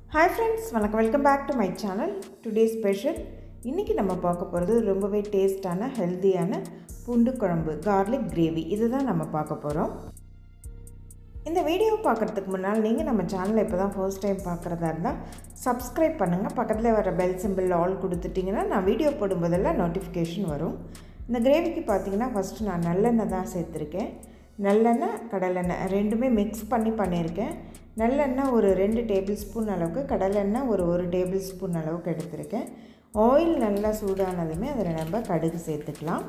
hi friends வணக்கம் welcome back to my channel today special இன்றைக்கி நம்ம பார்க்க போகிறது ரொம்பவே டேஸ்டான ஹெல்த்தியான பூண்டு குழம்பு கார்லிக் கிரேவி இதுதான் நம்ம பார்க்க போகிறோம் இந்த வீடியோ பார்க்குறதுக்கு முன்னால் நீங்கள் நம்ம சேனலை இப்போ தான் ஃபர்ஸ்ட் டைம் பார்க்குறதா இருந்தால் சப்ஸ்கிரைப் பண்ணுங்கள் பக்கத்தில் வர பெல் சிம்பிள் ஆல் கொடுத்துட்டிங்கன்னா நான் வீடியோ போடும்போதெல்லாம் நோட்டிஃபிகேஷன் வரும் இந்த கிரேவிக்கு பார்த்தீங்கன்னா ஃபஸ்ட்டு நான் நல்லெண்ணெய் தான் சேர்த்துருக்கேன் நல்லெண்ணெய் கடலெண்ணெய் ரெண்டுமே மிக்ஸ் பண்ணி பண்ணியிருக்கேன் நல்லெண்ணெய் ஒரு ரெண்டு டேபிள் ஸ்பூன் அளவுக்கு கடலெண்ணெய் ஒரு ஒரு டேபிள் ஸ்பூன் அளவுக்கு எடுத்திருக்கேன் ஆயில் நல்லா சூடானதுமே அதில் நம்ம கடுகு சேர்த்துக்கலாம்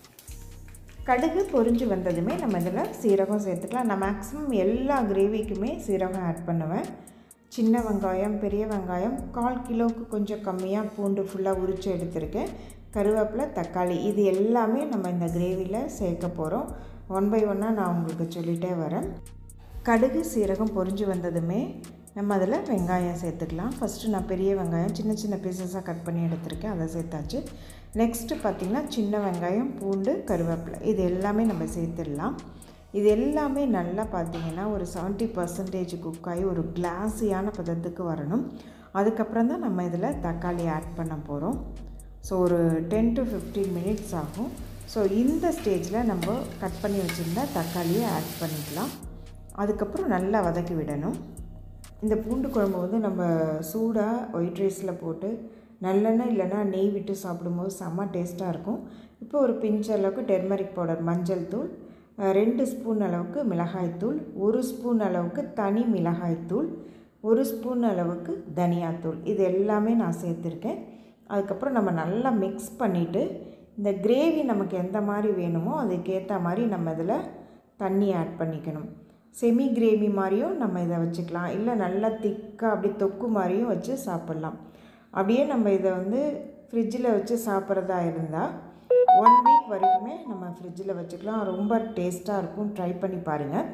கடுகு பொரிஞ்சு வந்ததுமே நம்ம இதில் சீரகம் சேர்த்துக்கலாம் நான் மேக்ஸிமம் எல்லா கிரேவிக்குமே சீரகம் ஆட் பண்ணுவேன் சின்ன வெங்காயம் பெரிய வெங்காயம் கால் கிலோவுக்கு கொஞ்சம் கம்மியாக பூண்டு ஃபுல்லாக உரித்து எடுத்திருக்கேன் கருவேப்பிலை தக்காளி இது எல்லாமே நம்ம இந்த கிரேவியில் சேர்க்க போகிறோம் ஒன் பை ஒன்னாக நான் உங்களுக்கு சொல்லிகிட்டே வரேன் கடுகு சீரகம் பொரிஞ்சு வந்ததுமே நம்ம அதில் வெங்காயம் சேர்த்துக்கலாம் ஃபஸ்ட்டு நான் பெரிய வெங்காயம் சின்ன சின்ன பீசஸாக கட் பண்ணி எடுத்திருக்கேன் அதை சேர்த்தாச்சு நெக்ஸ்ட்டு பார்த்திங்கன்னா சின்ன வெங்காயம் பூண்டு கருவேப்பிலை இது எல்லாமே நம்ம சேர்த்துடலாம் இது எல்லாமே நல்லா பார்த்திங்கன்னா ஒரு செவன்ட்டி பர்சன்டேஜ் குக் ஆகி ஒரு கிளாஸியான பதத்துக்கு வரணும் அதுக்கப்புறம் தான் நம்ம இதில் தக்காளி ஆட் பண்ண போகிறோம் ஸோ ஒரு டென் டு ஃபிஃப்டீன் மினிட்ஸ் ஆகும் ஸோ இந்த ஸ்டேஜில் நம்ம கட் பண்ணி வச்சுருந்தா தக்காளியை ஆட் பண்ணிக்கலாம் அதுக்கப்புறம் நல்லா வதக்கி விடணும் இந்த பூண்டு குழம்பு வந்து நம்ம சூடாக ஒயிட் ரைஸில் போட்டு நல்லெண்ணெய் இல்லைன்னா நெய் விட்டு சாப்பிடும்போது செம்ம டேஸ்ட்டாக இருக்கும் இப்போ ஒரு பிஞ்ச் அளவுக்கு டெர்மரிக் பவுடர் மஞ்சள் தூள் ரெண்டு ஸ்பூன் அளவுக்கு மிளகாய்த்தூள் ஒரு ஸ்பூன் அளவுக்கு தனி மிளகாய்த்தூள் ஒரு ஸ்பூன் அளவுக்கு தனியாத்தூள் இது எல்லாமே நான் சேர்த்துருக்கேன் அதுக்கப்புறம் நம்ம நல்லா மிக்ஸ் பண்ணிவிட்டு இந்த கிரேவி நமக்கு எந்த மாதிரி வேணுமோ அதுக்கேற்ற மாதிரி நம்ம இதில் தண்ணி ஆட் பண்ணிக்கணும் செமி கிரேவி மாதிரியும் நம்ம இதை வச்சுக்கலாம் இல்லை நல்லா திக்காக அப்படி தொக்கு மாதிரியும் வச்சு சாப்பிட்லாம் அப்படியே நம்ம இதை வந்து ஃப்ரிட்ஜில் வச்சு சாப்பிட்றதா இருந்தால் ஒன் வீக் வரைக்குமே நம்ம ஃப்ரிட்ஜில் வச்சுக்கலாம் ரொம்ப டேஸ்ட்டாக இருக்கும் ட்ரை பண்ணி பாருங்கள்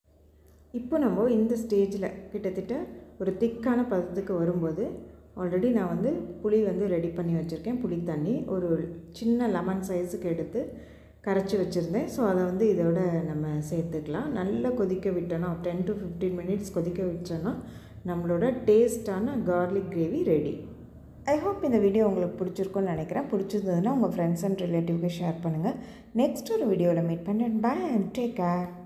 இப்போ நம்ம இந்த ஸ்டேஜில் கிட்டத்தட்ட ஒரு திக்கான பதத்துக்கு வரும்போது ஆல்ரெடி நான் வந்து புளி வந்து ரெடி பண்ணி வச்சுருக்கேன் புளி தண்ணி ஒரு சின்ன லெமன் சைஸுக்கு எடுத்து கரைச்சி வச்சுருந்தேன் ஸோ அதை வந்து இதோட நம்ம சேர்த்துக்கலாம் நல்லா கொதிக்க விட்டோன்னா டென் டு ஃபிஃப்டீன் மினிட்ஸ் கொதிக்க வச்சோன்னா நம்மளோட டேஸ்டான garlic gravy ready I hope இந்த வீடியோ உங்களுக்கு பிடிச்சிருக்கும்னு நினைக்கிறேன் பிடிச்சிருந்ததுன்னா உங்கள் ஃப்ரெண்ட்ஸ் அண்ட் ரிலேட்டிவ்க்கு ஷேர் பண்ணுங்கள் நெக்ஸ்ட் ஒரு வீடியோவில் மீட் பண்ணேன் பாய் அண்ட் டேக் கேர்